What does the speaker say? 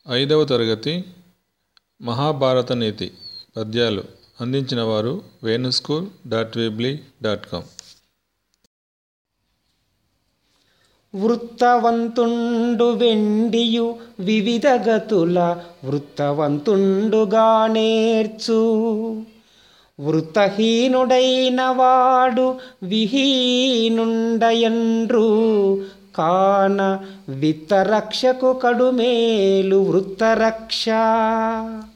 ఐదవ తరగతి మహాభారత నీతి పద్యాలు అందించిన వారు Venuschool dot weebly dot com వృత్తవంతుండు వెండియు వివిధ గతుల వృత్తవంతుండుగా నేర్చు వృత్తహీనుడైన వాడు విహీనుండయండ్రు కాన విత్తరక్షకు కడుమేలు వృత్తరక్ష